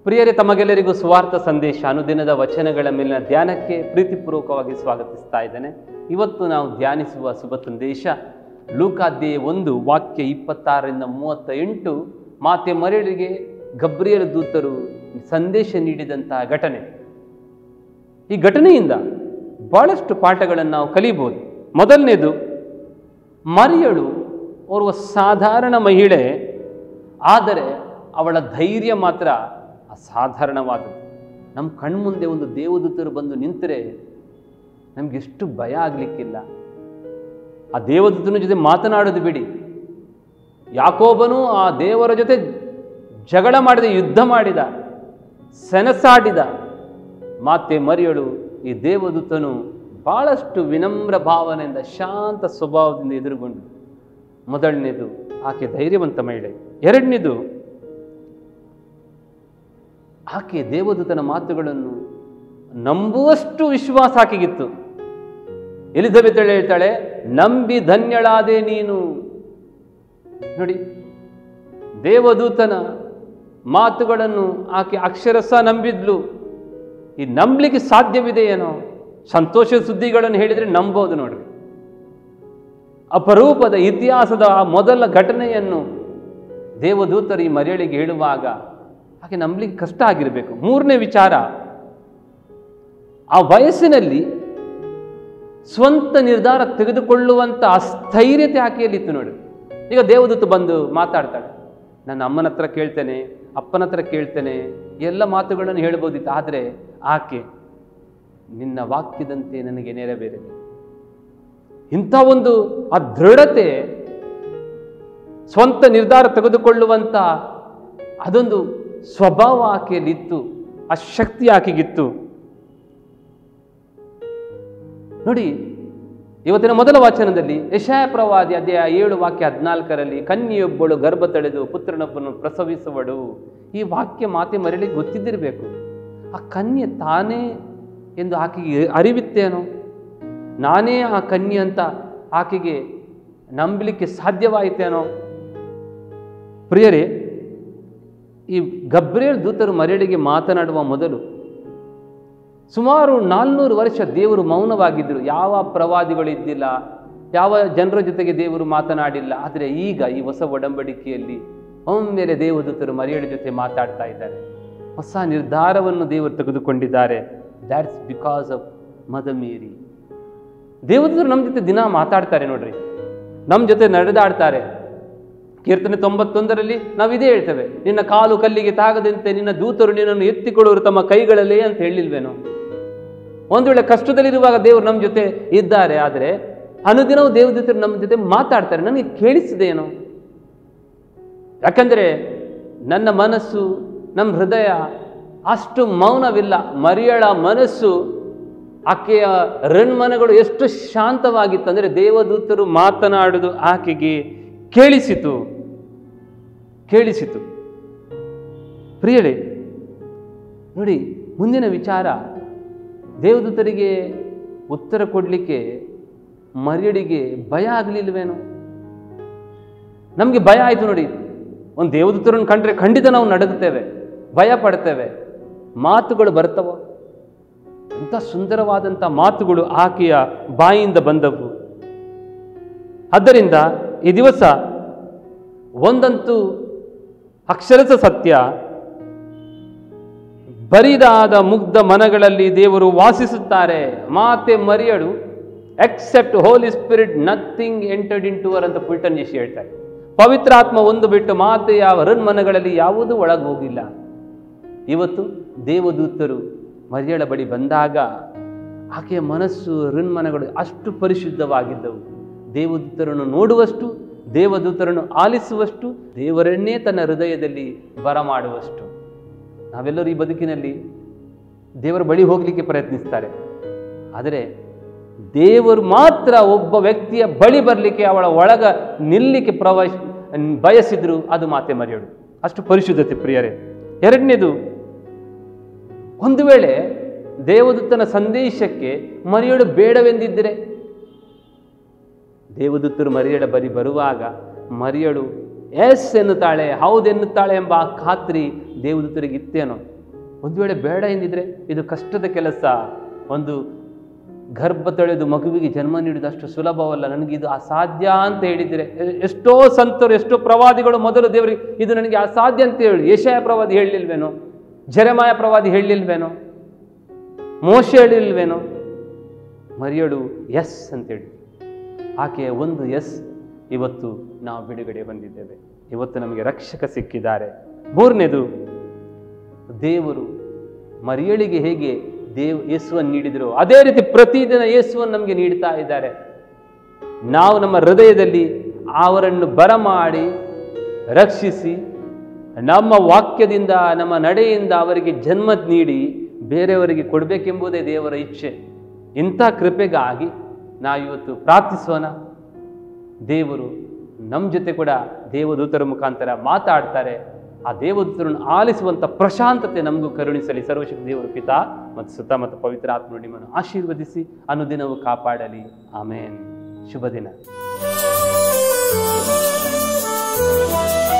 ಪ್ರಿಯರೇ ತಮಗೆಲ್ಲರಿಗೂ ಸುವಾರ್ಥ ಸಂದೇಶ ಅನುದಿನದ ವಚನಗಳ ಮೇಲಿನ ಧ್ಯಾನಕ್ಕೆ ಪ್ರೀತಿಪೂರ್ವಕವಾಗಿ ಸ್ವಾಗತಿಸ್ತಾ ಇದ್ದೇನೆ ಇವತ್ತು ನಾವು ಧ್ಯಾನಿಸುವ ಶುಭ ಸಂದೇಶ ಲೂಕಾಧ್ಯಾಯ ಒಂದು ವಾಕ್ಯ ಇಪ್ಪತ್ತಾರರಿಂದ ಮೂವತ್ತ ಎಂಟು ಮಾತೆ ಮರಳಿಗೆ ಗಬ್ರಿಯರ ದೂತರು ಸಂದೇಶ ನೀಡಿದಂತಹ ಘಟನೆ ಈ ಘಟನೆಯಿಂದ ಬಹಳಷ್ಟು ಪಾಠಗಳನ್ನು ನಾವು ಕಲಿಬೋದು ಮೊದಲನೇದು ಮರಿಯಳು ಓರ್ವ ಸಾಧಾರಣ ಮಹಿಳೆ ಆದರೆ ಅವಳ ಧೈರ್ಯ ಮಾತ್ರ ಅಸಾಧಾರಣವಾದದ್ದು ನಮ್ಮ ಕಣ್ಮುಂದೆ ಒಂದು ದೇವದೂತರು ಬಂದು ನಿಂತರೆ ನಮ್ಗೆ ಎಷ್ಟು ಭಯ ಆಗಲಿಕ್ಕಿಲ್ಲ ಆ ದೇವದೂತನ ಜೊತೆ ಮಾತನಾಡೋದು ಬಿಡಿ ಯಾಕೋಬನು ಆ ದೇವರ ಜೊತೆ ಜಗಳ ಮಾಡಿದ ಯುದ್ಧ ಮಾಡಿದ ಸೆನಸಾಡಿದ ಮಾತೆ ಮರಿಯಳು ಈ ದೇವದೂತನು ಬಹಳಷ್ಟು ವಿನಮ್ರ ಭಾವನೆಯಿಂದ ಶಾಂತ ಸ್ವಭಾವದಿಂದ ಎದುರುಗೊಂಡು ಮೊದಲನೇದು ಆಕೆ ಧೈರ್ಯವಂತ ಮಹಿಳೆ ಎರಡನೇದು ಆಕೆ ದೇವದೂತನ ಮಾತುಗಳನ್ನು ನಂಬುವಷ್ಟು ವಿಶ್ವಾಸ ಆಕೆಗಿತ್ತು ಎಲಿಜಬೆತ್ ಹೇಳ್ತಾಳೆ ನಂಬಿ ಧನ್ಯಳಾದೆ ನೀನು ನೋಡಿ ದೇವದೂತನ ಮಾತುಗಳನ್ನು ಆಕೆ ಅಕ್ಷರಸ ನಂಬಿದ್ಲು ಈ ನಂಬಲಿಕ್ಕೆ ಸಾಧ್ಯವಿದೆ ಏನೋ ಸಂತೋಷ ಸುದ್ದಿಗಳನ್ನು ಹೇಳಿದರೆ ನಂಬೋದು ನೋಡ್ರಿ ಅಪರೂಪದ ಇತಿಹಾಸದ ಆ ಮೊದಲ ಘಟನೆಯನ್ನು ದೇವದೂತರು ಈ ಮರಿಯಳಿಗೆ ಹೇಳುವಾಗ ಹಾಗೆ ನಂಬಲಿಕ್ಕೆ ಕಷ್ಟ ಆಗಿರಬೇಕು ಮೂರನೇ ವಿಚಾರ ಆ ವಯಸ್ಸಿನಲ್ಲಿ ಸ್ವಂತ ನಿರ್ಧಾರ ತೆಗೆದುಕೊಳ್ಳುವಂಥ ಅಸ್ಥೈರ್ಯತೆ ಆಕೆಯಲ್ಲಿತ್ತು ನೋಡಿ ಈಗ ದೇವದೂತ ಬಂದು ಮಾತಾಡ್ತಾಳೆ ನನ್ನ ಅಮ್ಮನ ಹತ್ರ ಕೇಳ್ತೇನೆ ಅಪ್ಪನ ಹತ್ರ ಕೇಳ್ತೇನೆ ಎಲ್ಲ ಮಾತುಗಳನ್ನು ಹೇಳ್ಬೋದಿತ್ತು ಆದರೆ ಆಕೆ ನಿನ್ನ ವಾಕ್ಯದಂತೆ ನನಗೆ ನೆರವೇರಲಿ ಇಂಥ ಒಂದು ಆ ದೃಢತೆ ಸ್ವಂತ ನಿರ್ಧಾರ ತೆಗೆದುಕೊಳ್ಳುವಂಥ ಅದೊಂದು ಸ್ವಭಾವ ಆಕೆಯಲ್ಲಿತ್ತು ಆ ಶಕ್ತಿ ಆಕೆಗಿತ್ತು ನೋಡಿ ಇವತ್ತಿನ ಮೊದಲ ವಾಚನದಲ್ಲಿ ಯಶಾಯ ಪ್ರವಾದಿ ಅಧ್ಯಾಯ ಏಳು ವಾಕ್ಯ ಹದಿನಾಲ್ಕರಲ್ಲಿ ಕನ್ಯೆಯೊಬ್ಬಳು ಗರ್ಭ ತಳೆದು ಪುತ್ರನೊಬ್ಬನು ಪ್ರಸವಿಸುವಳು ಈ ವಾಕ್ಯ ಮಾತೆ ಮರಳಿ ಗೊತ್ತಿದ್ದಿರಬೇಕು ಆ ಕನ್ಯೆ ತಾನೇ ಎಂದು ಆಕೆಗೆ ಅರಿವಿತ್ತೇನೋ ನಾನೇ ಆ ಕನ್ಯೆ ಅಂತ ಆಕೆಗೆ ನಂಬಲಿಕ್ಕೆ ಸಾಧ್ಯವಾಯಿತೇನೋ ಪ್ರಿಯರೇ ಈ ಗಬ್ರೇಲ್ ದೂತರು ಮರಳಿಗೆ ಮಾತನಾಡುವ ಮೊದಲು ಸುಮಾರು ನಾಲ್ನೂರು ವರ್ಷ ದೇವರು ಮೌನವಾಗಿದ್ದರು ಯಾವ ಪ್ರವಾದಿಗಳು ಇದ್ದಿಲ್ಲ ಯಾವ ಜನರ ಜೊತೆಗೆ ದೇವರು ಮಾತನಾಡಿಲ್ಲ ಆದರೆ ಈಗ ಈ ಹೊಸ ಒಡಂಬಡಿಕೆಯಲ್ಲಿ ಒಮ್ಮೆಲೆ ದೇವದೂತರು ಮರಿಯಳ ಜೊತೆ ಮಾತಾಡ್ತಾ ಇದ್ದಾರೆ ಹೊಸ ನಿರ್ಧಾರವನ್ನು ದೇವರು ತೆಗೆದುಕೊಂಡಿದ್ದಾರೆ ದ್ಯಾಟ್ಸ್ ಬಿಕಾಸ್ ಆಫ್ ಮದಮೀರಿ ದೇವದೂತರು ನಮ್ಮ ಜೊತೆ ದಿನ ಮಾತಾಡ್ತಾರೆ ನೋಡ್ರಿ ನಮ್ಮ ಜೊತೆ ನಡೆದಾಡ್ತಾರೆ ಕೀರ್ತನೆ ತೊಂಬತ್ತೊಂದರಲ್ಲಿ ನಾವು ಇದೇ ಹೇಳ್ತೇವೆ ನಿನ್ನ ಕಾಲು ಕಲ್ಲಿಗೆ ತಾಗದಂತೆ ನಿನ್ನ ದೂತರು ನಿನ್ನನ್ನು ಎತ್ತಿಕೊಳ್ಳುವರು ತಮ್ಮ ಕೈಗಳಲ್ಲೇ ಅಂತ ಹೇಳಿಲ್ವೇನೋ ಒಂದು ವೇಳೆ ಕಷ್ಟದಲ್ಲಿರುವಾಗ ದೇವರು ನಮ್ಮ ಜೊತೆ ಇದ್ದಾರೆ ಆದರೆ ಅನುದಿನವೂ ದೇವದೂತರು ನಮ್ಮ ಜೊತೆ ಮಾತಾಡ್ತಾರೆ ನನಗೆ ಕೇಳಿಸಿದೇನೋ ಯಾಕಂದರೆ ನನ್ನ ಮನಸ್ಸು ನಮ್ಮ ಹೃದಯ ಅಷ್ಟು ಮೌನವಿಲ್ಲ ಮರಿಯಳ ಮನಸ್ಸು ಆಕೆಯ ರಣ್ಮನಗಳು ಎಷ್ಟು ಶಾಂತವಾಗಿತ್ತು ಅಂದರೆ ದೇವದೂತರು ಮಾತನಾಡುವುದು ಆಕೆಗೆ ಕೇಳಿಸಿತು ಕೇಳಿಸಿತು ಪ್ರಿಯಳೇ ನೋಡಿ ಮುಂದಿನ ವಿಚಾರ ದೇವದೂತರಿಗೆ ಉತ್ತರ ಕೊಡಲಿಕ್ಕೆ ಮರಿಯಳಿಗೆ ಭಯ ಆಗಲಿಲ್ವೇನೋ ನಮಗೆ ಭಯ ಆಯಿತು ನೋಡಿ ಒಂದು ದೇವದೂತರನ್ನು ಕಂಡ್ರೆ ಖಂಡಿತ ನಾವು ನಡುಗುತ್ತೇವೆ ಭಯ ಪಡ್ತೇವೆ ಮಾತುಗಳು ಬರ್ತವ ಎಂಥ ಸುಂದರವಾದಂಥ ಮಾತುಗಳು ಆಕೆಯ ಬಾಯಿಯಿಂದ ಬಂದವು ಆದ್ದರಿಂದ ಈ ದಿವಸ ಒಂದಂತೂ ಅಕ್ಷರಸ ಸತ್ಯ ಬರಿದಾದ ಮುಗ್ಧ ಮನಗಳಲ್ಲಿ ದೇವರು ವಾಸಿಸುತ್ತಾರೆ ಮಾತೆ ಮರಿಯಳು except holy spirit nothing entered in to her ಅಂತ ಪುಲ್ಟನ್ ಜೇಶಿ ಹೇಳ್ತಾರೆ ಪವಿತ್ರಾತ್ಮ ಒಂದು ಬಿಟ್ಟು ಮಾತೆಯ ಮನಗಳಲ್ಲಿ ಯಾವುದೂ ಒಳಗೆ ಹೋಗಿಲ್ಲ ಇವತ್ತು ದೇವದೂತರು ಮರಿಯಳ ಬಳಿ ಬಂದಾಗ ಆಕೆಯ ಮನಸ್ಸು ಋನ್ಮನಗಳು ಅಷ್ಟು ಪರಿಶುದ್ಧವಾಗಿದ್ದವು ದೇವದೂತರನ್ನು ನೋಡುವಷ್ಟು ದೇವದೂತರನ್ನು ಆಲಿಸುವಷ್ಟು ದೇವರನ್ನೇ ತನ್ನ ಹೃದಯದಲ್ಲಿ ಬರಮಾಡುವಷ್ಟು ನಾವೆಲ್ಲರೂ ಈ ಬದುಕಿನಲ್ಲಿ ದೇವರ ಬಳಿ ಹೋಗಲಿಕ್ಕೆ ಪ್ರಯತ್ನಿಸ್ತಾರೆ ಆದರೆ ದೇವರು ಮಾತ್ರ ಒಬ್ಬ ವ್ಯಕ್ತಿಯ ಬಳಿ ಬರಲಿಕ್ಕೆ ಅವಳ ಒಳಗ ನಿಲ್ಲಿಕ್ಕೆ ಪ್ರವೇಶ ಬಯಸಿದ್ರು ಅದು ಮಾತೆ ಮರೆಯಳು ಅಷ್ಟು ಪರಿಶುದ್ಧತೆ ಪ್ರಿಯರೇ ಎರಡನೇದು ಒಂದು ವೇಳೆ ದೇವದೂತನ ಸಂದೇಶಕ್ಕೆ ಮರಿಯಳು ಬೇಡವೆಂದಿದ್ದರೆ ದೇವದೂತರು ಮರಿಯಳ ಬರಿ ಬರುವಾಗ ಮರಿಯಳು ಎಸ್ ಎನ್ನುತ್ತಾಳೆ ಹೌದೆನ್ನುತ್ತಾಳೆ ಎಂಬ ಆ ಖಾತ್ರಿ ದೇವದೂತರಿಗೆ ಇತ್ತೇನೋ ಒಂದು ವೇಳೆ ಬೇಡ ಎಂದಿದ್ರೆ ಇದು ಕಷ್ಟದ ಕೆಲಸ ಒಂದು ಗರ್ಭ ತೊಳೆದು ಮಗುವಿಗೆ ಜನ್ಮ ನೀಡುವುದಷ್ಟು ಸುಲಭವಲ್ಲ ನನಗೆ ಇದು ಅಸಾಧ್ಯ ಅಂತ ಹೇಳಿದರೆ ಎ- ಎಷ್ಟೋ ಸಂತರು ಎಷ್ಟೋ ಪ್ರವಾದಿಗಳು ಮೊದಲು ದೇವರಿಗೆ ಇದು ನನಗೆ ಅಸಾಧ್ಯ ಅಂತ ಹೇಳಿ ಏಷಯ ಪ್ರವಾದಿ ಹೇಳಲಿಲ್ವೇನೋ ಜರೆಮಾಯ ಪ್ರವಾದಿ ಹೇಳಲಿಲ್ವೇನೋ ಮೋಶ ಹೇಳಿಲ್ವೇನೋ ಮರಿಯಳು ಎಸ್ ಅಂತೇಳಿ ಆಕೆಯ ಒಂದು ಎಸ್ ಇವತ್ತು ನಾವು ಬಿಡುಗಡೆ ಬಂದಿದ್ದೇವೆ ಇವತ್ತು ನಮಗೆ ರಕ್ಷಕ ಸಿಕ್ಕಿದ್ದಾರೆ ಮೂರನೇದು ದೇವರು ಮರಿಯಳಿಗೆ ಹೇಗೆ ದೇವ್ ಯೇಸುವನ್ನು ನೀಡಿದರು ಅದೇ ರೀತಿ ಪ್ರತಿದಿನ ಯೇಸುವನ್ನು ನಮಗೆ ನೀಡ್ತಾ ಇದ್ದಾರೆ ನಾವು ನಮ್ಮ ಹೃದಯದಲ್ಲಿ ಅವರನ್ನು ಬರಮಾಡಿ ರಕ್ಷಿಸಿ ನಮ್ಮ ವಾಕ್ಯದಿಂದ ನಮ್ಮ ನಡೆಯಿಂದ ಅವರಿಗೆ ಜನ್ಮ ನೀಡಿ ಬೇರೆಯವರಿಗೆ ಕೊಡಬೇಕೆಂಬುದೇ ದೇವರ ಇಚ್ಛೆ ಇಂಥ ಕೃಪೆಗಾಗಿ ನಾವು ಇವತ್ತು ಪ್ರಾರ್ಥಿಸೋಣ ದೇವರು ನಮ್ಮ ಜೊತೆ ಕೂಡ ದೇವದೂತರ ಮುಖಾಂತರ ಮಾತಾಡ್ತಾರೆ ಆ ದೇವದೂತರನ್ನು ಆಲಿಸುವಂಥ ಪ್ರಶಾಂತತೆ ನಮಗೂ ಕರುಣಿಸಲಿ ಸರ್ವಶಕ್ತಿ ದೇವರು ಪಿತಾ ಮತ್ತು ಸುತ್ತ ಮತ್ತು ಪವಿತ್ರ ಆತ್ಮ ನಿಮ್ಮನ್ನು ಆಶೀರ್ವದಿಸಿ ಅನುದಿನವೂ ಕಾಪಾಡಲಿ ಆಮೇನ್ ಶುಭ ದಿನ Thank you.